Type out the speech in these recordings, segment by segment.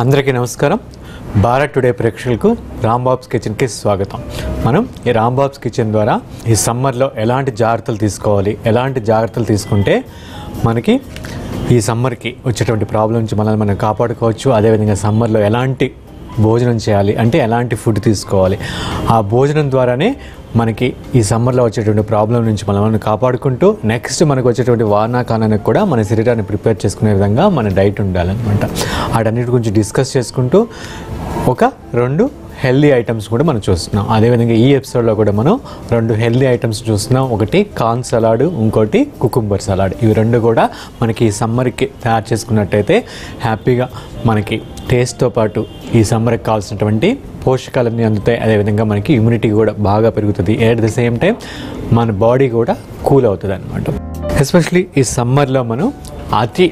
అందరికీ నమస్కారం భారత్ టుడే ప్రేక్షకులకు రాంబాబ్స్ కిచెన్కి స్వాగతం మనం ఈ రాంబాబ్స్ కిచెన్ ద్వారా ఈ సమ్మర్లో ఎలాంటి జాగ్రత్తలు తీసుకోవాలి ఎలాంటి జాగ్రత్తలు తీసుకుంటే మనకి ఈ సమ్మర్కి వచ్చేటువంటి ప్రాబ్లం నుంచి మనల్ని మనం కాపాడుకోవచ్చు అదేవిధంగా సమ్మర్లో ఎలాంటి భోజనం చేయాలి అంటే ఎలాంటి ఫుడ్ తీసుకోవాలి ఆ భోజనం ద్వారానే మనకి ఈ సమ్మర్లో వచ్చేటువంటి ప్రాబ్లం నుంచి మనం మనం కాపాడుకుంటూ నెక్స్ట్ మనకు వచ్చేటువంటి వానాకాలానికి కూడా మన శరీరాన్ని ప్రిపేర్ చేసుకునే విధంగా మన డైట్ ఉండాలన్నమాట వాటన్నిటి గురించి డిస్కస్ చేసుకుంటూ ఒక రెండు హెల్దీ ఐటమ్స్ కూడా మనం చూస్తున్నాం అదేవిధంగా ఈ ఎపిసోడ్లో కూడా మనం రెండు హెల్దీ ఐటమ్స్ చూస్తున్నాం ఒకటి కార్న్ సలాడ్ ఇంకోటి కుకుంబర్ సలాడ్ ఇవి రెండు కూడా మనకి ఈ సమ్మర్కి తయారు చేసుకున్నట్టయితే హ్యాపీగా మనకి టేస్ట్తో పాటు ఈ సమ్మర్కి కావాల్సినటువంటి పోషకాలన్నీ అందుతాయి అదేవిధంగా మనకి ఇమ్యూనిటీ కూడా బాగా పెరుగుతుంది ఎట్ ద సేమ్ టైం మన బాడీ కూడా కూల్ అవుతుంది అనమాట ఎస్పెషలీ ఈ సమ్మర్లో మనం అతి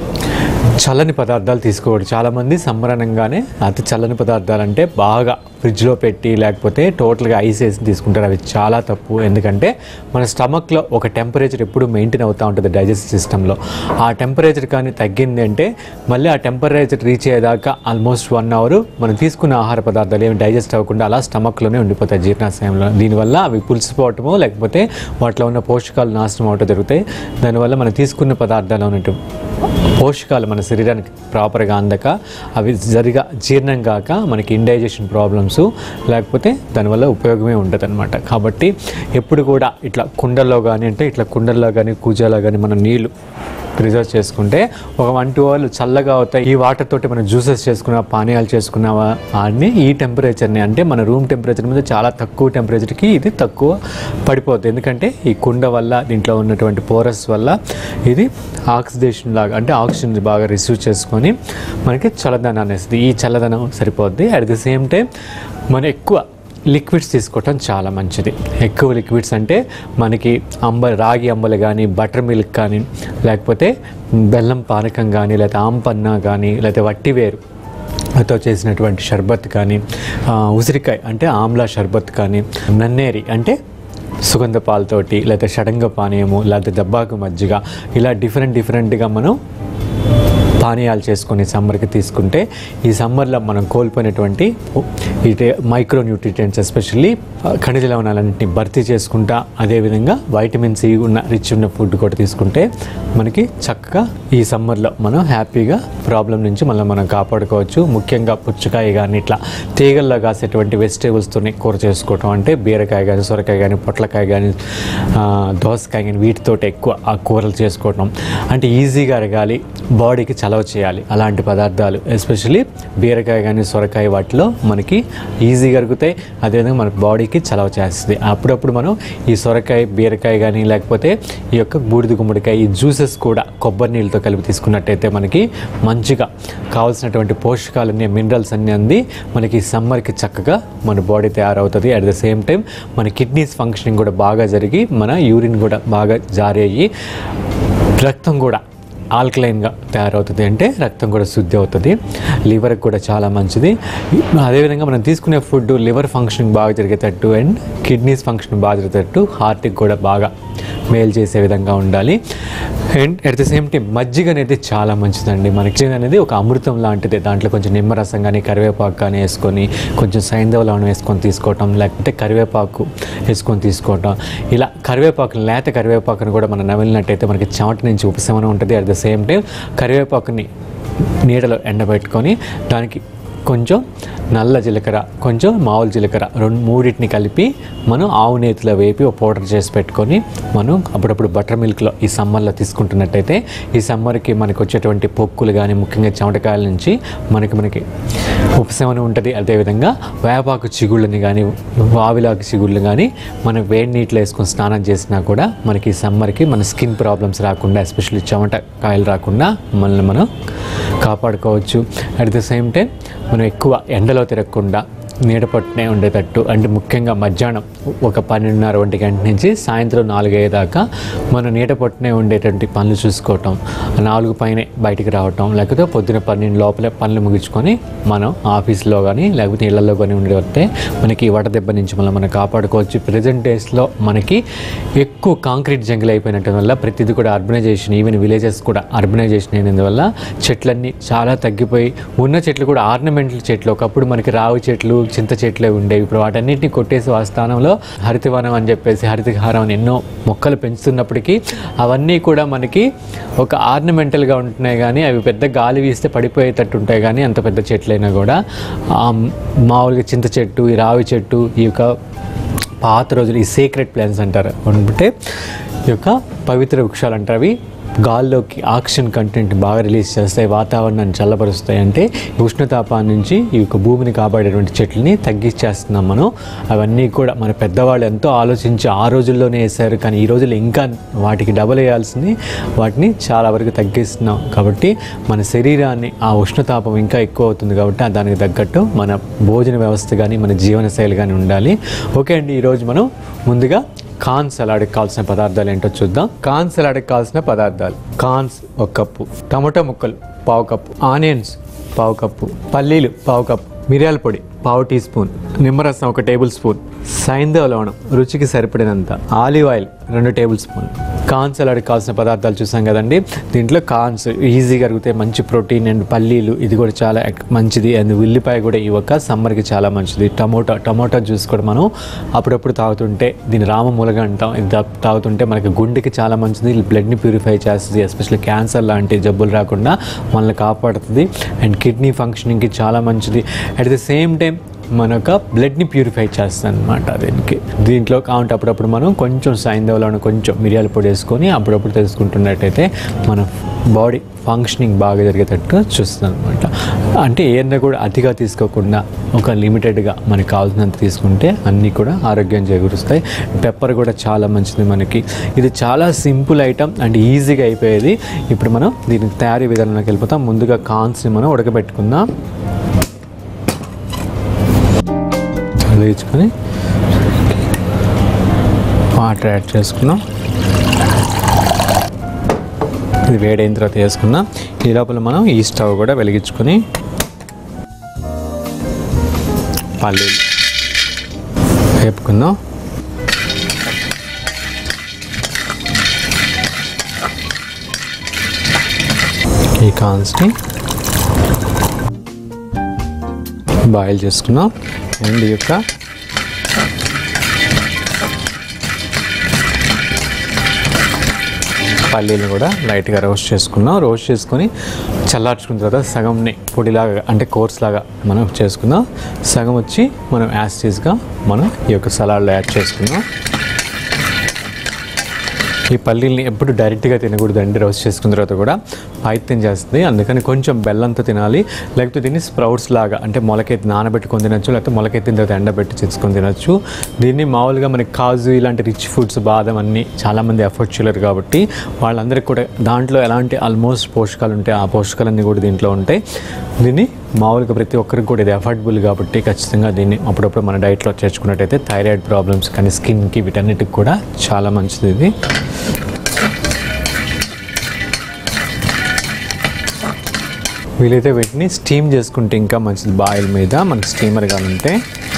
చల్లని పదార్థాలు తీసుకోకూడదు చాలామంది సమ్మర్ అనగానే అతి చల్లని పదార్థాలు అంటే బాగా ఫ్రిడ్జ్లో పెట్టి లేకపోతే టోటల్గా ఐస్ వేసి తీసుకుంటారు అవి చాలా తప్పు ఎందుకంటే మన స్టమక్లో ఒక టెంపరేచర్ ఎప్పుడు మెయింటైన్ అవుతూ ఉంటుంది డైజెస్ట్ సిస్టంలో ఆ టెంపరేచర్ కానీ తగ్గింది అంటే మళ్ళీ ఆ టెంపరేచర్ రీచ్ అయ్యేదాకా ఆల్మోస్ట్ వన్ అవర్ మనం తీసుకున్న ఆహార పదార్థాలు ఏమి డైజెస్ట్ అవ్వకుండా అలా స్టమక్లోనే ఉండిపోతాయి జీర్ణాశయంలో దీనివల్ల అవి పులిసిపోవటము లేకపోతే వాటిలో ఉన్న పోషకాలు నాశనం అవటం జరుగుతాయి దానివల్ల మనం తీసుకున్న పదార్థాలు ఉన్నట్టు పోషకాలు మన శరీరానికి ప్రాపర్గా అందక అవి సరిగా జీర్ణం కాక మనకి ఇండైజెషన్ ప్రాబ్లమ్స్ లేకపోతే దానివల్ల ఉపయోగమే ఉండదు అనమాట కాబట్టి ఎప్పుడు కూడా ఇట్లా కుండల్లో కానీ అంటే ఇట్లా కుండల్లో కానీ కూజాలో కానీ మనం నీళ్ళు ప్రిజర్వ్ చేసుకుంటే ఒక వన్ టూ అవర్లు చల్లగా అవుతాయి ఈ వాటర్ తోటి మనం జ్యూసెస్ చేసుకున్న పానీయాలు చేసుకున్న అన్ని ఈ టెంపరేచర్ని అంటే మన రూమ్ టెంపరేచర్ మీద చాలా తక్కువ టెంపరేచర్కి ఇది తక్కువ పడిపోతుంది ఎందుకంటే ఈ కుండ వల్ల దీంట్లో ఉన్నటువంటి పోరస్ వల్ల ఇది ఆక్సిడేషన్ లాగా అంటే ఆక్సిజన్ బాగా రిసీవ్ చేసుకొని మనకి చల్లదనాన్ని ఇస్తుంది ఈ చల్లదనం సరిపోద్ది అట్ ది సేమ్ టైం మనం ఎక్కువ లిక్విడ్స్ తీసుకోవటం చాలా మంచిది ఎక్కువ లిక్విడ్స్ అంటే మనకి అంబ రాగి అంబలు కానీ బటర్ మిల్క్ కానీ లేకపోతే బెల్లం పానకం కానీ లేకపోతే ఆంపన్న కానీ లేకపోతే వట్టివేరు తో చేసినటువంటి షర్బత్ కానీ ఆ, ఉసిరికాయ అంటే ఆమ్లా షర్బత్ కానీ నన్నేరి అంటే సుగంధ పాలతోటి లేకపోతే షడంగ పానీయము లేకపోతే దబ్బాకు మజ్జిగ ఇలా డిఫరెంట్ డిఫరెంట్గా మనం పానీయాలు చేసుకొని సమ్మర్కి తీసుకుంటే ఈ సమ్మర్లో మనం కోల్పోయినటువంటి ఇటే మైక్రో న్యూట్రియంట్స్ ఎస్పెషల్లీ ఖనిజ లవణాలన్నింటినీ భర్తీ చేసుకుంటా అదేవిధంగా వైటమిన్ సి ఉన్న రిచ్ ఉన్న ఫుడ్ కూడా తీసుకుంటే మనకి చక్కగా ఈ సమ్మర్లో మనం హ్యాపీగా ప్రాబ్లం నుంచి మళ్ళీ మనం కాపాడుకోవచ్చు ముఖ్యంగా పుచ్చకాయ కానీ ఇట్లా తీగల్లో కాసేటువంటి వెజిటేబుల్స్తోనే కూర చేసుకోవటం అంటే బీరకాయ కానీ సొరకాయ కానీ పొట్లకాయ కానీ ఆ, దోసకాయ కానీ వీటితోటి ఎక్కువ ఆ కూరలు చేసుకోవటం అంటే ఈజీగా అరగాలి బాడీకి చలవ చేయాలి అలాంటి పదార్థాలు ఎస్పెషల్లీ బీరకాయ కానీ సొరకాయ వాటిలో మనకి ఈజీగా అరుగుతాయి అదేవిధంగా మన బాడీకి చలవ చేస్తుంది అప్పుడప్పుడు మనం ఈ సొరకాయ బీరకాయ కానీ లేకపోతే ఈ యొక్క బూడిద గుమ్మడికాయ ఈ జ్యూసెస్ కూడా కొబ్బరి నీళ్ళతో కలిపి తీసుకున్నట్టయితే మనకి మంచిగా కావాల్సినటువంటి పోషకాలన్నీ మినరల్స్ అన్నీ అంది మనకి సమ్మర్కి చక్కగా మన బాడీ తయారవుతుంది అట్ ద సేమ్ టైం మన కిడ్నీస్ ఫంక్షనింగ్ కూడా బాగా జరిగి మన యూరిన్ కూడా బాగా జారీ అయ్యి రక్తం కూడా ఆల్కలైన్గా తయారవుతుంది అంటే రక్తం కూడా శుద్ధి అవుతుంది లివర్కి కూడా చాలా మంచిది అదేవిధంగా మనం తీసుకునే ఫుడ్ లివర్ ఫంక్షన్ బాగా జరిగేటట్టు అండ్ కిడ్నీస్ ఫంక్షన్ బాగా జరిగేటట్టు హార్ట్కి కూడా బాగా మేలు చేసే విధంగా ఉండాలి and at the same time మజ్జిగ అనేది చాలా మంచిదండి మనకి అనేది ఒక అమృతం లాంటిది దాంట్లో కొంచెం నిమ్మరసం కానీ కరివేపాకు కానీ వేసుకొని కొంచెం సైంధవ లవణం వేసుకొని తీసుకోవటం లేకపోతే కరివేపాకు వేసుకొని తీసుకోవటం ఇలా కరివేపాకు లేత కరివేపాకుని కూడా మనం నమిలినట్టయితే మనకి చెమట నుంచి ఉపశమనం ఉంటుంది అట్ ద సేమ్ టైం కరివేపాకుని నీడలో ఎండబెట్టుకొని దానికి కొంచెం నల్ల జీలకర్ర కొంచెం మామూలు జీలకర్ర రెండు మూడింటిని కలిపి మనం ఆవు నేతిలో వేపి ఒక పౌడర్ చేసి పెట్టుకొని మనం అప్పుడప్పుడు బటర్ మిల్క్లో ఈ సమ్మర్లో తీసుకుంటున్నట్టయితే ఈ సమ్మర్కి మనకి వచ్చేటువంటి పొక్కులు కానీ ముఖ్యంగా చెమటకాయల నుంచి మనకి మనకి ఉపశమనం ఉంటుంది అదేవిధంగా వేపాకు చిగుళ్ళని కానీ వావిలాకు చిగుళ్ళు కానీ మనం వేడి నీటిలో వేసుకొని స్నానం చేసినా కూడా మనకి ఈ సమ్మర్కి మన స్కిన్ ప్రాబ్లమ్స్ రాకుండా ఎస్పెషల్లీ చెమట కాయలు రాకుండా మనల్ని మనం కాపాడుకోవచ్చు అట్ ద సేమ్ టైం మనం ఎక్కువ ఎండలో తిరగకుండా నీడ పట్టునే ఉండేటట్టు అంటే ముఖ్యంగా మధ్యాహ్నం ఒక పన్నెండున్నర ఒంటి గంట నుంచి సాయంత్రం నాలుగు అయ్యేదాకా మనం నీడ పట్టునే ఉండేటువంటి పనులు చూసుకోవటం నాలుగు పైనే బయటికి రావటం లేకపోతే పొద్దున పన్నెండు లోపలే పనులు ముగించుకొని మనం ఆఫీస్లో కానీ లేకపోతే ఇళ్లలో కానీ ఉండి వస్తే మనకి వడ దెబ్బ నుంచి మనం మనం కాపాడుకోవచ్చు ప్రజెంట్ డేస్లో మనకి ఎక్కువ కాంక్రీట్ జంగిల్ అయిపోయినట్టు వల్ల ప్రతిదీ కూడా అర్బనైజేషన్ ఈవెన్ విలేజెస్ కూడా అర్బనైజేషన్ అయినందువల్ల చెట్లన్నీ చాలా తగ్గిపోయి ఉన్న చెట్లు కూడా ఆర్నమెంటల్ చెట్లు ఒకప్పుడు మనకి రావి చెట్లు చింత చెట్లే ఉండేవి ఇప్పుడు వాటన్నిటిని కొట్టేసి ఆ స్థానంలో హరితవనం అని చెప్పేసి హరితహారం అని ఎన్నో మొక్కలు పెంచుతున్నప్పటికీ అవన్నీ కూడా మనకి ఒక ఆర్నమెంటల్గా ఉంటున్నాయి కానీ అవి పెద్ద గాలి వీస్తే పడిపోయేటట్టు ఉంటాయి కానీ అంత పెద్ద చెట్లైనా కూడా ఆ మామూలుగా చింత చెట్టు ఈ రావి చెట్టు ఈ యొక్క పాత రోజులు ఈ సీక్రెట్ ప్లాన్స్ అంటారు అంటే ఈ యొక్క పవిత్ర వృక్షాలు అంటారు అవి గాల్లోకి ఆక్సిజన్ కంటెంట్ బాగా రిలీజ్ చేస్తాయి వాతావరణాన్ని చల్లబరుస్తాయి అంటే ఈ ఉష్ణతాపాన్ని నుంచి ఈ యొక్క భూమిని కాపాడేటువంటి చెట్లని తగ్గించేస్తున్నాం మనం అవన్నీ కూడా మన పెద్దవాళ్ళు ఎంతో ఆలోచించి ఆ రోజుల్లోనే వేశారు కానీ ఈ రోజుల్లో ఇంకా వాటికి డబల్ వేయాల్సింది వాటిని చాలా వరకు తగ్గిస్తున్నాం కాబట్టి మన శరీరాన్ని ఆ ఉష్ణతాపం ఇంకా ఎక్కువ అవుతుంది కాబట్టి ఆ దానికి తగ్గట్టు మన భోజన వ్యవస్థ కానీ మన జీవన శైలి కానీ ఉండాలి ఓకే అండి ఈరోజు మనం ముందుగా కాన్ సలాడ్కి కావాల్సిన పదార్థాలు ఏంటో చూద్దాం కాన్ సలాడ్కి కావాల్సిన పదార్థాలు కాన్స్ ఒక కప్పు టమాటో ముక్కలు పావు కప్పు ఆనియన్స్ పావు కప్పు పల్లీలు పావు కప్పు మిరియాల పొడి పావు టీ స్పూన్ నిమ్మరసం ఒక టేబుల్ స్పూన్ సైంధవ లవణం రుచికి సరిపడినంత ఆలివ్ ఆయిల్ రెండు టేబుల్ స్పూన్ కాన్ సలాడ్కి కావాల్సిన పదార్థాలు చూసాం కదండి దీంట్లో కాన్స్ ఈజీగా అరుగుతాయి మంచి ప్రోటీన్ అండ్ పల్లీలు ఇది కూడా చాలా ఎక్- మంచిది అండ్ ఉల్లిపాయ కూడా ఈ ఒక్క సమ్మర్కి చాలా మంచిది టమోటా టమోటా జ్యూస్ కూడా మనం అప్పుడప్పుడు తాగుతుంటే దీని రామమూలగా అంటాం ఇది తా- తాగుతుంటే మనకి గుండెకి చాలా మంచిది బ్లడ్ని ప్యూరిఫై చేస్తుంది ఎస్పెషల్లీ క్యాన్సర్ లాంటి జబ్బులు రాకుండా మనల్ని కాపాడుతుంది అండ్ కిడ్నీ ఫంక్షనింగ్కి చాలా మంచిది అట్ ద సేమ్ టైం మన యొక్క బ్లడ్ని ప్యూరిఫై చేస్తుంది అనమాట దీనికి దీంట్లో కావాలంటే అప్పుడప్పుడు మనం కొంచెం సాయంధవలో కొంచెం మిరియాల పొడి వేసుకొని అప్పుడప్పుడు తెలుసుకుంటున్నట్టయితే మన బాడీ ఫంక్షనింగ్ బాగా జరిగేటట్టు చూస్తుంది అనమాట అంటే ఏదైనా కూడా అతిగా తీసుకోకుండా ఒక లిమిటెడ్గా మనకి కావాల్సినంత తీసుకుంటే అన్నీ కూడా ఆరోగ్యం చేకూరుస్తాయి పెప్పర్ కూడా చాలా మంచిది మనకి ఇది చాలా సింపుల్ ఐటమ్ అండ్ ఈజీగా అయిపోయేది ఇప్పుడు మనం దీని తయారీ విధానంలోకి వెళ్ళిపోతాం ముందుగా కాన్స్ని మనం ఉడకబెట్టుకుందాం వేయించుకొని వాటర్ యాడ్ చేసుకున్నాం ఇది వేడైన తర్వాత వేసుకున్నాం ఈ లోపల మనం ఈ స్టవ్ కూడా వెలిగించుకొని పల్లీలు వేపుకుందాం ఈ కాన్స్ని బాయిల్ చేసుకున్నాం అండ్ ఈ యొక్క పల్లీలు కూడా లైట్గా రోస్ట్ చేసుకున్నాం రోస్ట్ చేసుకొని చల్లార్చుకున్న తర్వాత సగంని పొడిలాగా అంటే కోర్స్ లాగా మనం చేసుకుందాం సగం వచ్చి మనం యాస్టీస్గా మనం ఈ యొక్క సలాడ్లో యాడ్ చేసుకుందాం ఈ పల్లీల్ని ఎప్పుడు డైరెక్ట్గా తినకూడదండి రోస్ట్ చేసుకున్న తర్వాత కూడా పైత్యం చేస్తుంది అందుకని కొంచెం బెల్లంతో తినాలి లేకపోతే దీన్ని స్ప్రౌట్స్ లాగా అంటే మొలకెత్తి నానబెట్టుకొని తినచ్చు లేకపోతే మొలకెత్తిన తర్వాత ఎండబెట్టి చేసుకొని తినచ్చు దీన్ని మామూలుగా మనకి కాజు ఇలాంటి రిచ్ ఫుడ్స్ బాదం అన్ని చాలామంది ఎఫర్ట్ చేయలేరు కాబట్టి వాళ్ళందరికీ కూడా దాంట్లో ఎలాంటి ఆల్మోస్ట్ పోషకాలు ఉంటాయి ఆ పోషకాలన్నీ కూడా దీంట్లో ఉంటాయి దీన్ని మామూలుగా ప్రతి ఒక్కరికి కూడా ఇది అఫోర్డబుల్ కాబట్టి ఖచ్చితంగా దీన్ని అప్పుడప్పుడు మన డైట్లో చేర్చుకున్నట్టయితే థైరాయిడ్ ప్రాబ్లమ్స్ కానీ స్కిన్కి వీటన్నిటికి కూడా చాలా మంచిది ఇది వీలైతే వీటిని స్టీమ్ చేసుకుంటే ఇంకా మంచిది బాయిల్ మీద మనకి స్టీమర్ కానీ ఉంటే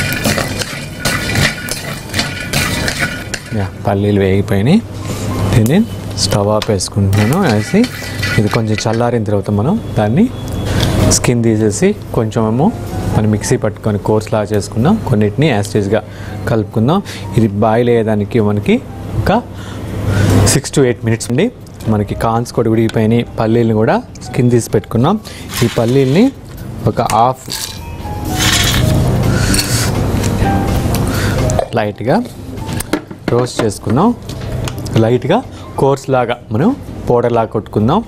యా, పల్లీలు వేగిపోయినాయి దీన్ని స్టవ్ ఆఫ్ వేసుకుంటున్నాను వేసి ఇది కొంచెం చల్లారిన తర్వాత మనం దాన్ని స్కిన్ తీసేసి కొంచెం ఏమో మనం మిక్సీ పట్టుకొని కోర్స్ లాగా చేసుకున్నాం కొన్నిటిని యాస్టేజ్గా కలుపుకుందాం ఇది బాయిల్ అయ్యేదానికి మనకి ఒక సిక్స్ టు ఎయిట్ మినిట్స్ అండి మనకి కాన్స్ కూడా ఉడిగిపోయినాయి పల్లీలను కూడా స్కిన్ తీసి పెట్టుకున్నాం ఈ పల్లీల్ని ఒక హాఫ్ లైట్గా రోస్ట్ చేసుకుందాం లైట్గా కోర్స్ లాగా మనం పౌడర్ లాగా కొట్టుకుందాం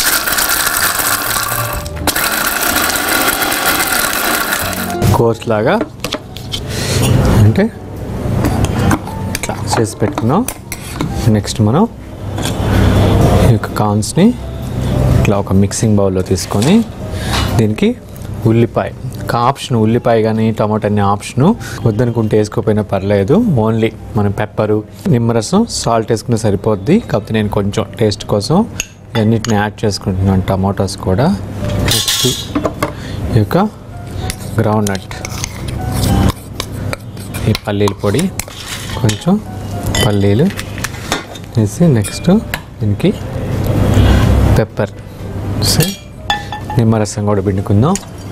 కోర్స్ లాగా అంటే ఇట్లా చేసి పెట్టుకుందాం నెక్స్ట్ మనం ఈ యొక్క కార్న్స్ని ఇట్లా ఒక మిక్సింగ్ బౌల్లో తీసుకొని దీనికి ఉల్లిపాయ ఆప్షన్ ఉల్లిపాయ కానీ టమాటా అనే ఆప్షను వద్దనుకుంటే వేసుకోకపోయినా పర్లేదు ఓన్లీ మనం పెప్పరు నిమ్మరసం సాల్ట్ వేసుకున్న సరిపోద్ది కాకపోతే నేను కొంచెం టేస్ట్ కోసం అన్నిటిని యాడ్ చేసుకుంటున్నాను టమాటోస్ కూడా నెక్స్ట్ ఈ యొక్క గ్రౌండ్ నట్ ఈ పల్లీల పొడి కొంచెం పల్లీలు వేసి నెక్స్ట్ దీనికి పెప్పర్ సే నిమ్మరసం కూడా పిండుకుందాం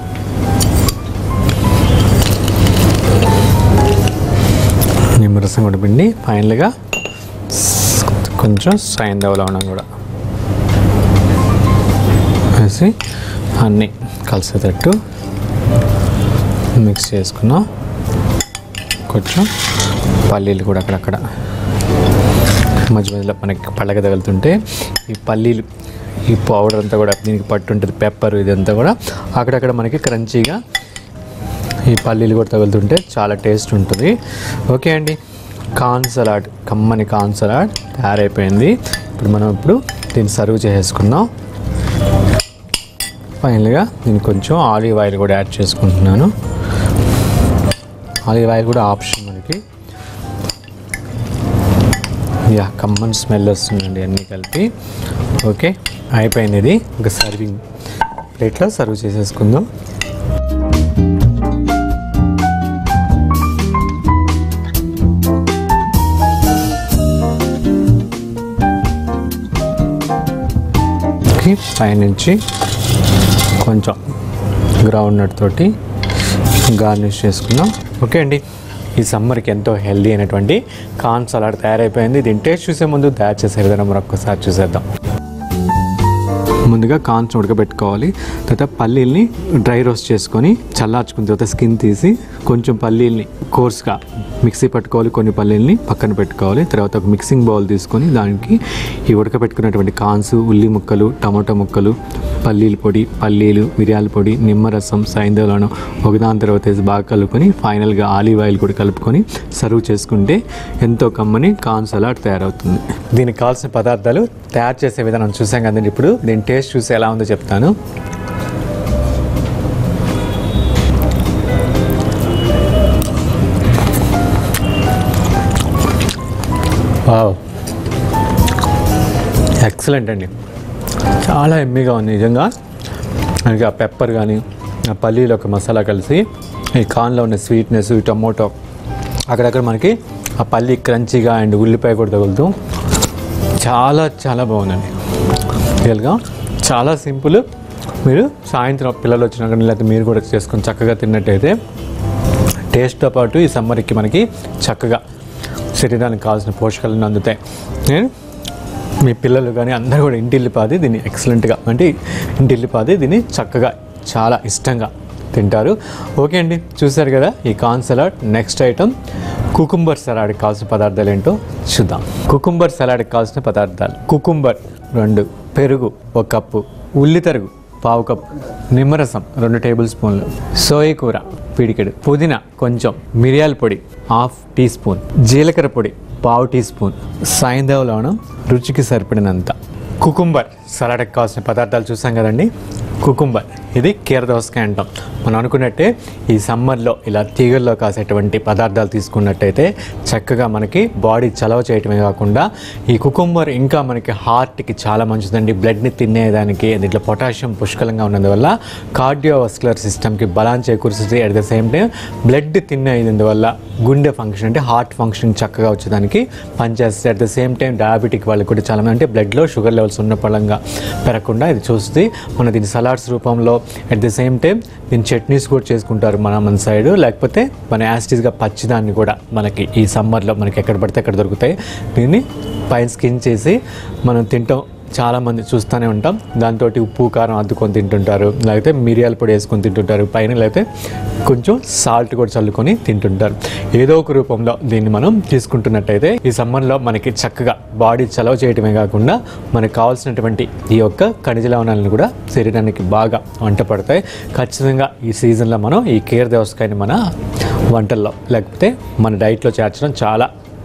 నిమ్మరసం కూడా పిండి ఫైనల్గా కొంచెం సాయంధవ లవణం కూడా వేసి అన్నీ కలిసేటట్టు మిక్స్ చేసుకున్నాం కొంచెం పల్లీలు కూడా అక్కడక్కడ మధ్య మధ్యలో మనకి పళ్ళకి తగులుతుంటే ఈ పల్లీలు ఈ పౌడర్ అంతా కూడా దీనికి పట్టుంటుంది పెప్పర్ ఇదంతా కూడా అక్కడక్కడ మనకి క్రంచీగా ఈ పల్లీలు కూడా తగులుతుంటే చాలా టేస్ట్ ఉంటుంది ఓకే అండి కార్న్ సలాడ్ కమ్మని కార్న్ సలాడ్ తయారైపోయింది ఇప్పుడు మనం ఇప్పుడు దీన్ని సర్వ్ చేసేసుకుందాం ఫైనల్గా నేను కొంచెం ఆలివ్ ఆయిల్ కూడా యాడ్ చేసుకుంటున్నాను ఆలివ్ ఆయిల్ కూడా ఆప్షన్ మనకి యా కమ్మన్ స్మెల్ వస్తుందండి అన్నీ కలిపి ఓకే అయిపోయింది ఇది ఒక సర్వింగ్ ప్లేట్లో సర్వ్ చేసేసుకుందాం ఓకే పైనుంచి కొంచెం గ్రౌండ్ నట్ తోటి గార్నిష్ చేసుకున్నాం ఓకే అండి ఈ సమ్మర్కి ఎంతో హెల్దీ అయినటువంటి కార్న్ సలాడ్ తయారైపోయింది దీని టేస్ట్ చూసే ముందు తయారు చేసే విధానం మరొకసారి చూసేద్దాం ముందుగా కార్న్స్ ఉడకబెట్టుకోవాలి తర్వాత పల్లీల్ని డ్రై రోస్ట్ చేసుకొని చల్లార్చుకున్న తర్వాత స్కిన్ తీసి కొంచెం పల్లీల్ని కోర్స్గా మిక్సీ పట్టుకోవాలి కొన్ని పల్లీల్ని పక్కన పెట్టుకోవాలి తర్వాత ఒక మిక్సింగ్ బౌల్ తీసుకొని దానికి ఈ ఉడకబెట్టుకున్నటువంటి కాన్స్ ఉల్లి ముక్కలు టమాటా ముక్కలు పల్లీల పొడి పల్లీలు మిరియాల పొడి నిమ్మరసం సైంధవలను ఒకదాని తర్వాత వేసి బాగా కలుపుకొని ఫైనల్గా ఆలివ్ ఆయిల్ కూడా కలుపుకొని సర్వ్ చేసుకుంటే ఎంతో కమ్మని కార్న్ సలాడ్ తయారవుతుంది దీనికి కావాల్సిన పదార్థాలు తయారు చేసే విధానం చూసాం కదండి ఇప్పుడు దీని టేస్ట్ చూసి ఎలా ఉందో చెప్తాను వావ్ ఎక్సలెంట్ అండి చాలా ఎమ్మిగా ఉంది నిజంగా మనకి ఆ పెప్పర్ కానీ ఆ పల్లీలో ఒక మసాలా కలిసి ఈ కార్న్లో ఉన్న స్వీట్నెస్ ఈ టమోటో అక్కడక్కడ మనకి ఆ పల్లి క్రంచీగా అండ్ ఉల్లిపాయ కూడా తగులుతూ చాలా చాలా బాగుందండి రియల్గా చాలా సింపుల్ మీరు సాయంత్రం పిల్లలు వచ్చినా కానీ లేకపోతే మీరు కూడా చేసుకొని చక్కగా తిన్నట్టయితే టేస్ట్తో పాటు ఈ సమ్మర్కి మనకి చక్కగా శరీరానికి కావాల్సిన పోషకాలను అందుతాయి నేను మీ పిల్లలు కానీ అందరూ కూడా ఇంటిల్లిపాది దీన్ని ఎక్సలెంట్గా అంటే ఇంటిల్లిపాది దీన్ని చక్కగా చాలా ఇష్టంగా తింటారు ఓకే అండి చూసారు కదా ఈ corn salad next item cucumber సలాడ్కి కావాల్సిన పదార్థాలు ఏంటో చూద్దాం కుకుంబర్ సలాడ్కి కావాల్సిన పదార్థాలు కుకుంబర్ రెండు పెరుగు ఒక కప్పు ఉల్లి తరుగు పావు కప్పు నిమ్మరసం రెండు టేబుల్ స్పూన్లు సోయ కూర పిడికెడు పుదీనా కొంచెం మిరియాల పొడి హాఫ్ టీ స్పూన్ జీలకర్ర పొడి పావు టీ స్పూన్ సాయంధవ లవణం రుచికి సరిపడినంత కుకుంబర్ సలాడ్కి కావాల్సిన పదార్థాలు చూసాం కదండి కుకుంబర్ ఇది కీర దోసకాయ అంటాం మనం అనుకున్నట్టే ఈ సమ్మర్లో ఇలా తీగల్లో కాసేటువంటి పదార్థాలు తీసుకున్నట్టయితే చక్కగా మనకి బాడీ చలవ చేయటమే కాకుండా ఈ కుకుంబర్ ఇంకా మనకి హార్ట్కి చాలా మంచిదండి బ్లడ్ని తినేదానికి దీంట్లో పొటాషియం పుష్కలంగా ఉన్నందువల్ల కార్డియోవస్కులర్ సిస్టమ్కి బలాన్ని చేకూరుస్తుంది at the same time blood తినేందువల్ల గుండె ఫంక్షన్ అంటే హార్ట్ ఫంక్షన్ చక్కగా వచ్చేదానికి పనిచేస్తుంది at the same time diabetic వాళ్ళకి కూడా చాలా అంటే బ్లడ్లో షుగర్ లెవెల్స్ ఉన్న పరంగా పెరగకుండా ఇది చూస్తుంది మన దీని సలాడ్స్ రూపంలో అట్ ద సేమ్ టైం దీని చట్నీస్ కూడా చేసుకుంటారు మన మన సైడ్ లేకపోతే మన యాస్టీస్గా పచ్చిదాన్ని కూడా మనకి ఈ సమ్మర్లో మనకి ఎక్కడ పడితే అక్కడ దొరుకుతాయి దీన్ని పైన స్కిన్ చేసి మనం తింటాం చాలామంది చూస్తూనే ఉంటాం దాంతో ఉప్పు కారం అద్దుకొని తింటుంటారు లేకపోతే మిరియాల పొడి వేసుకొని తింటుంటారు పైన లేకపోతే కొంచెం సాల్ట్ కూడా చల్లుకొని తింటుంటారు ఏదో ఒక రూపంలో దీన్ని మనం తీసుకుంటున్నట్టయితే ఈ సమ్మర్లో మనకి చక్కగా బాడీ చలవ చేయటమే కాకుండా మనకు కావాల్సినటువంటి ఈ యొక్క ఖనిజ లవణాలను కూడా శరీరానికి బాగా వంట పడతాయి ఖచ్చితంగా ఈ సీజన్లో మనం ఈ కేర్ దోసకాయని మన వంటల్లో లేకపోతే మన డైట్లో చేర్చడం చాలా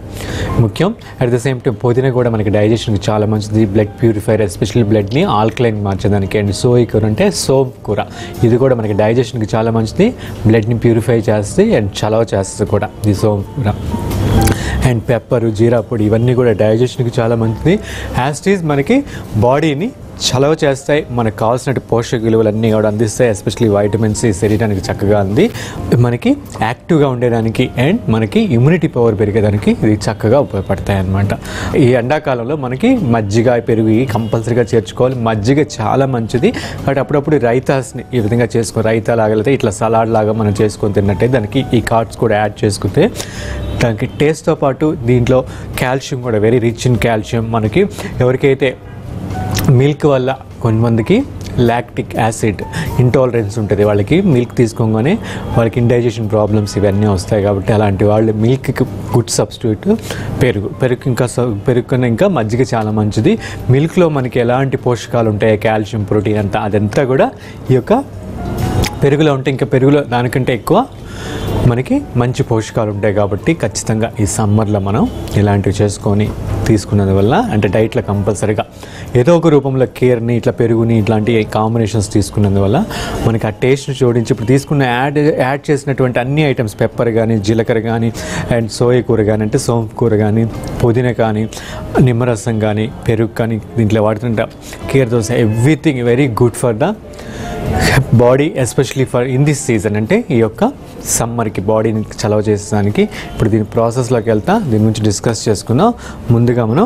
ముఖ్యం అట్ ద సేమ్ టైం పుదీనా కూడా మనకి డైజెషన్కి చాలా మంచిది బ్లడ్ ప్యూరిఫైర్ ఎస్పెషల్లీ బ్లడ్ని ఆల్కలైన్ మార్చేదానికి అండ్ సోయి కూర అంటే సోప్ కూర ఇది కూడా మనకి డైజెషన్కి చాలా మంచిది బ్లడ్ని ప్యూరిఫై చేస్తుంది అండ్ చలవ చేస్తుంది కూడా ఈ సోప్ కూర అండ్ పెప్పర్ జీరా పొడి ఇవన్నీ కూడా డైజెషన్కి చాలా మంచిది యాస్టీస్ మనకి బాడీని చలవ చేస్తాయి మనకు కావాల్సిన పోషక విలువలన్నీ కూడా అందిస్తాయి ఎస్పెషల్లీ వైటమిన్స్ శరీరానికి చక్కగా ఉంది మనకి యాక్టివ్గా ఉండేదానికి అండ్ మనకి ఇమ్యూనిటీ పవర్ పెరిగేదానికి ఇది చక్కగా ఉపయోగపడతాయి అన్నమాట ఈ ఎండాకాలంలో మనకి మజ్జిగ పెరుగు ఇవి కంపల్సరీగా చేర్చుకోవాలి మజ్జిగ చాలా మంచిది కాబట్టి అప్పుడప్పుడు రైతాస్ని ఈ విధంగా చేసుకో రైతా లాగలితే ఇట్లా సలాడ్ లాగా మనం చేసుకొని తిన్నట్టే దానికి ఈ కార్డ్స్ కూడా యాడ్ చేసుకుంటే దానికి టేస్ట్తో పాటు దీంట్లో కాల్షియం కూడా వెరీ రిచ్ ఇన్ కాల్షియం మనకి ఎవరికైతే మిల్క్ వల్ల కొంతమందికి లాక్టిక్ యాసిడ్ ఇంటాలరెన్స్ ఉంటుంది వాళ్ళకి మిల్క్ తీసుకోగానే వాళ్ళకి ఇండైజెషన్ ప్రాబ్లమ్స్ ఇవన్నీ వస్తాయి కాబట్టి అలాంటి వాళ్ళు మిల్క్కి గుడ్ సబ్స్టిట్యూట్ పెరుగు పెరుగు ఇంకా స- పెరుగు కన్నా ఇంకా మజ్జిగ చాలా మంచిది మిల్క్లో మనకి ఎలాంటి పోషకాలు ఉంటాయి కాల్షియం ప్రోటీన్ అంతా అదంతా కూడా ఈ యొక్క పెరుగులో ఉంటే ఇంకా పెరుగులో దానికంటే ఎక్కువ మనకి మంచి పోషకాలు ఉంటాయి కాబట్టి ఖచ్చితంగా ఈ సమ్మర్లో మనం ఇలాంటివి చేసుకొని తీసుకున్నందువల్ల అంటే డైట్లో కంపల్సరీగా ఏదో ఒక రూపంలో కేర్ని ఇట్లా పెరుగుని ఇట్లాంటి కాంబినేషన్స్ తీసుకున్నందువల్ల మనకి ఆ టేస్ట్ని జోడించి ఇప్పుడు తీసుకున్న యాడ్ యాడ్ చేసినటువంటి అన్ని ఐటమ్స్ పెప్పర్ కానీ జీలకర్ర కానీ అండ్ సోయ కూర కానీ అంటే సోంపు కూర కానీ పుదీనా కానీ నిమ్మరసం కానీ పెరుగు కానీ దీంట్లో వాడుతుంట కేర్ dosa everything very good for the body especially for in this season అంటే ఈ యొక్క సమ్మర్కి బాడీని చలవ చేసేదానికి ఇప్పుడు దీని ప్రాసెస్లోకి వెళ్తా దీని గురించి డిస్కస్ చేసుకుందాం ముందుగా మనం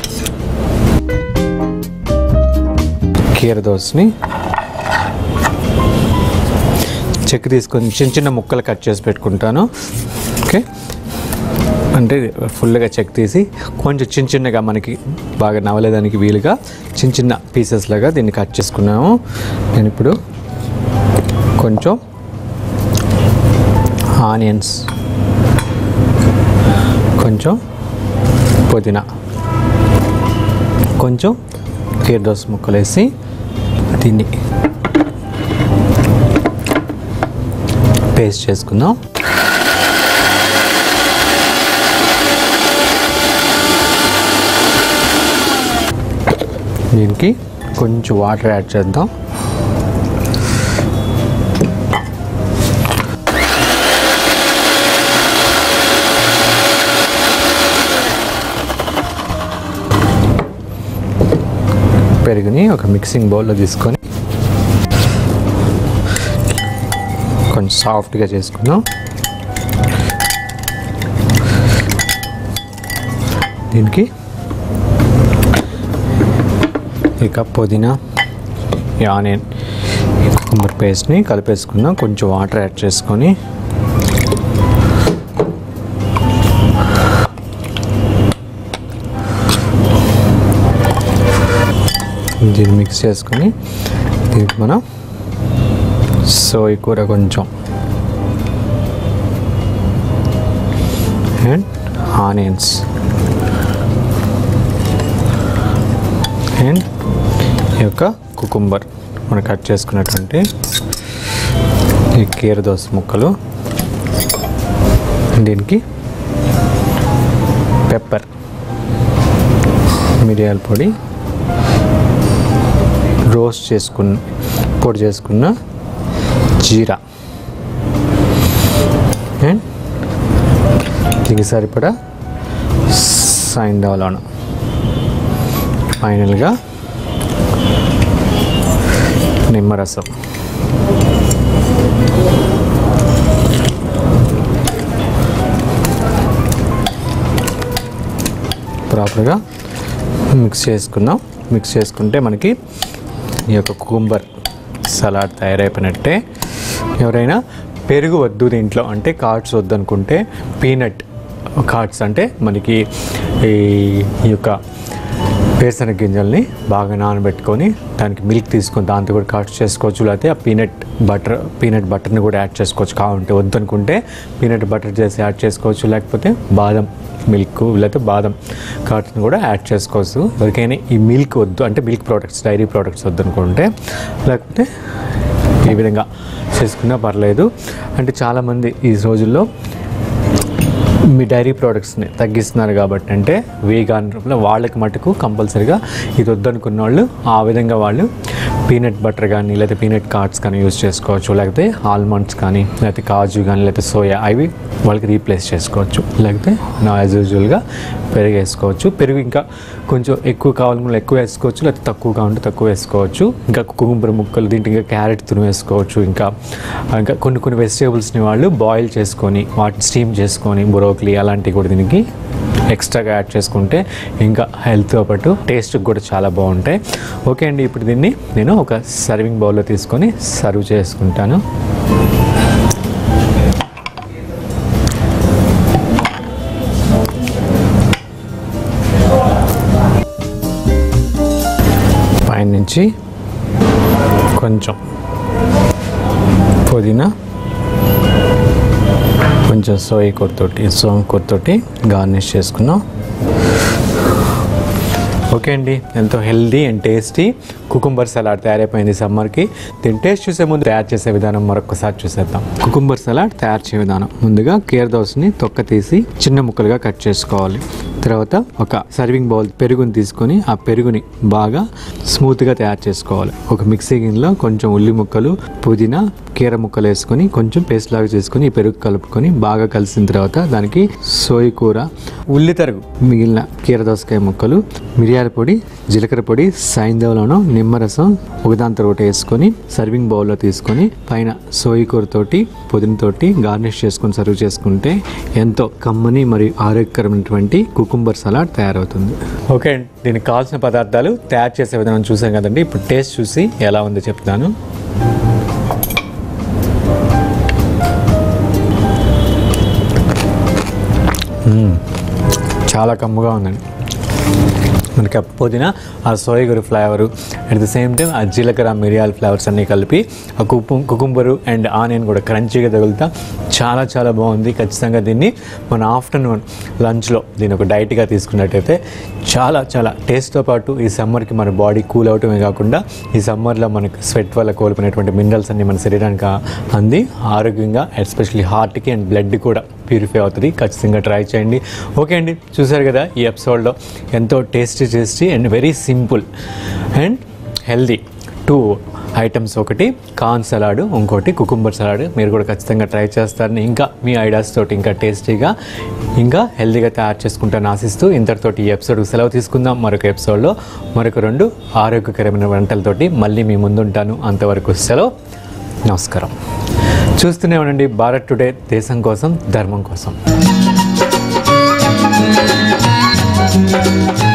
కీర దోశని చెక్ తీసుకొని చిన్న చిన్న ముక్కలు కట్ చేసి పెట్టుకుంటాను ఓకే అంటే ఫుల్గా చెక్ తీసి కొంచెం చిన్న చిన్నగా మనకి బాగా నవలేదానికి వీలుగా చిన్న చిన్న పీసెస్ లాగా దీన్ని కట్ చేసుకున్నాము నేను ఇప్పుడు కొంచెం ఆనియన్స్ కొంచెం పుదీనా కొంచెం కీర్ దోస ముక్కలు వేసి దీన్ని పేస్ట్ చేసుకుందాం దీనికి కొంచెం వాటర్ యాడ్ చేద్దాం పెరుగుని ఒక మిక్సింగ్ బౌల్లో తీసుకొని కొంచెం సాఫ్ట్గా చేసుకుందాం దీనికి ఇక పుదీనా ఈ ఆనియన్ ఈ కుకుంబర్ పేస్ట్ని కలిపేసుకుందాం కొంచెం వాటర్ యాడ్ చేసుకొని దీన్ని మిక్స్ చేసుకొని దీనికి మనం సోయి కూర కొంచెం అండ్ ఆనియన్స్ అండ్ ఈ యొక్క కుకుంబర్ మనం కట్ చేసుకున్నటువంటి ఈ కీర దోస ముక్కలు దీనికి పెప్పర్ మిరియాల పొడి రోస్ట్ చేసుకున్న పొడి చేసుకున్న జీరా అండ్ దీనికి సరిపడా సైంధవలవణం ఫైనల్గా నిమ్మరసం ప్రాపర్గా మిక్స్ చేసుకుందాం మిక్స్ చేసుకుంటే మనకి ఈ యొక్క కుకుంబర్ సలాడ్ తయారైపోయినట్టే ఎవరైనా పెరుగు వద్దు దీంట్లో అంటే కార్డ్స్ వద్దు అనుకుంటే పీనట్ కార్డ్స్ అంటే మనకి ఈ ఈ యొక్క వేరుశనగ గింజల్ని బాగా నానబెట్టుకొని దానికి మిల్క్ తీసుకొని దాంతో కూడా కట్ చేసుకోవచ్చు లేకపోతే ఆ పీనట్ బటర్ పీనట్ బటర్ని కూడా యాడ్ చేసుకోవచ్చు కావాలంటే వద్దనుకుంటే పీనట్ బటర్ చేసి యాడ్ చేసుకోవచ్చు లేకపోతే బాదం మిల్క్ లేకపోతే బాదం కార్ట్ని కూడా యాడ్ చేసుకోవచ్చు ఎవరికైనా ఈ మిల్క్ వద్దు అంటే మిల్క్ ప్రోడక్ట్స్ డైరీ ప్రోడక్ట్స్ వద్దనుకుంటే లేకపోతే ఈ విధంగా చేసుకున్నా పర్లేదు అంటే చాలామంది ఈ రోజుల్లో మీ డైరీ ప్రోడక్ట్స్ని తగ్గిస్తున్నారు కాబట్టి అంటే వీగాన్ వాళ్ళకి మటుకు కంపల్సరీగా ఇది వద్దనుకున్న వాళ్ళు ఆ విధంగా వాళ్ళు పీనట్ బటర్ కానీ లేకపోతే పీనట్ కార్డ్స్ కానీ యూస్ చేసుకోవచ్చు లేకపోతే ఆల్మండ్స్ కానీ లేకపోతే కాజు కానీ లేకపోతే సోయా అవి వాళ్ళకి రీప్లేస్ చేసుకోవచ్చు లేకపోతే నా యాజ్ యూజువల్గా పెరుగు వేసుకోవచ్చు పెరుగు ఇంకా కొంచెం ఎక్కువ కావాలనుకుంటే ఎక్కువ వేసుకోవచ్చు లేకపోతే తక్కువ కావాలంటే తక్కువ వేసుకోవచ్చు ఇంకా కుకుంబర ముక్కలు దీంట్లో ఇంకా క్యారెట్ తుని వేసుకోవచ్చు ఇంకా ఇంకా కొన్ని కొన్ని వెజిటేబుల్స్ని వాళ్ళు బాయిల్ చేసుకొని వాటిని స్టీమ్ చేసుకొని బ్రోక్లీ అలాంటివి కూడా దీనికి ఎక్స్ట్రాగా యాడ్ చేసుకుంటే ఇంకా హెల్త్తో పాటు టేస్ట్ కూడా చాలా బాగుంటాయి ఓకే అండి ఇప్పుడు దీన్ని నేను ఒక సర్వింగ్ బౌల్లో తీసుకొని సర్వ్ చేసుకుంటాను పైనుంచి కొంచెం పుదీనా కొంచెం సోయి కొత్తోటి సోమ్ కొత్తోటి గార్నిష్ చేసుకున్నాం ఓకే అండి ఎంతో healthy and tasty cucumber salad తయారైపోయింది సమ్మర్కి దీని టేస్ట్ చూసే ముందు తయారు చేసే విధానం మరొకసారి చూసేద్దాం కుకుంబర్ సలాడ్ తయారు చేసే విధానం ముందుగా కేర్ దోసని తొక్క తీసి చిన్న ముక్కలుగా కట్ చేసుకోవాలి తర్వాత ఒక సర్వింగ్ బౌల్ పెరుగుని తీసుకొని ఆ పెరుగుని బాగా స్మూత్గా తయారు చేసుకోవాలి ఒక మిక్సీ గిన్నెలో కొంచెం ఉల్లి ముక్కలు పుదీనా కీర ముక్కలు వేసుకొని కొంచెం పేస్ట్ లాగా చేసుకొని ఈ పెరుగు కలుపుకొని బాగా కలిసిన తర్వాత దానికి సోయి కూర ఉల్లి తరుగు మిగిలిన కీర దోసకాయ ముక్కలు మిరియాల పొడి జీలకర్ర పొడి సైంధవలను నిమ్మరసం ఒకదాని తర్వాత వేసుకొని సర్వింగ్ బౌల్లో తీసుకొని పైన సోయి కూరతోటి పుదీనతోటి గార్నిష్ చేసుకొని సర్వ్ చేసుకుంటే ఎంతో కమ్మని మరియు ఆరోగ్యకరమైనటువంటి కుకుంబర్ సలాడ్ తయారవుతుంది ఓకే అండి దీనికి కావాల్సిన పదార్థాలు తయారు చేసే విధానం చూసాం కదండి ఇప్పుడు టేస్ట్ చూసి ఎలా ఉందో చెప్తాను మ్మ్. చాలా కమ్ముగా ఉందండి మనకి ఆ పుదీనా ఆ సోయగూర flavour at the same time ఆ జీలకర్ర మిరియాల ఫ్లేవర్స్ అన్నీ కలిపి ఆ కుప్పు కుకుంబరు అండ్ ఆనియన్ కూడా క్రంచీగా తగులుతా చాలా చాలా బాగుంది ఖచ్చితంగా దీన్ని మన ఆఫ్టర్నూన్ లంచ్లో దీన్ని ఒక డైట్గా తీసుకున్నట్టయితే చాలా చాలా టేస్ట్తో పాటు ఈ సమ్మర్కి మన బాడీ కూల్ అవటమే కాకుండా ఈ సమ్మర్లో మనకు స్వెట్ వల్ల కోల్పోయినటువంటి మినరల్స్ అన్ని మన శరీరానికి అంది ఆరోగ్యంగా ఎస్పెషల్లీ హార్ట్కి అండ్ బ్లడ్ కూడా ప్యూరిఫై అవుతుంది ఖచ్చితంగా ట్రై చేయండి ఓకే అండి చూసారు కదా ఈ ఎపిసోడ్లో ఎంతో tasty tasty and very simple and healthy two items ఒకటి కార్న్ సలాడ్ ఇంకోటి కుకుంబర్ సలాడ్ మీరు కూడా ఖచ్చితంగా ట్రై చేస్తారని ఇంకా మీ ఐడియాస్ తోటి ఇంకా టేస్టీగా ఇంకా హెల్దీగా తయారు చేసుకుంటాను ఆశిస్తూ ఇంతటితోటి ఈ ఎపిసోడ్ సెలవు తీసుకుందాం మరొక ఎపిసోడ్లో మరొక రెండు ఆరోగ్యకరమైన వంటలతోటి మళ్ళీ మీ ముందుంటాను అంతవరకు సెలవు నమస్కారం చూస్తూనే ఉండండి భారత్ టుడే దేశం కోసం ధర్మం కోసం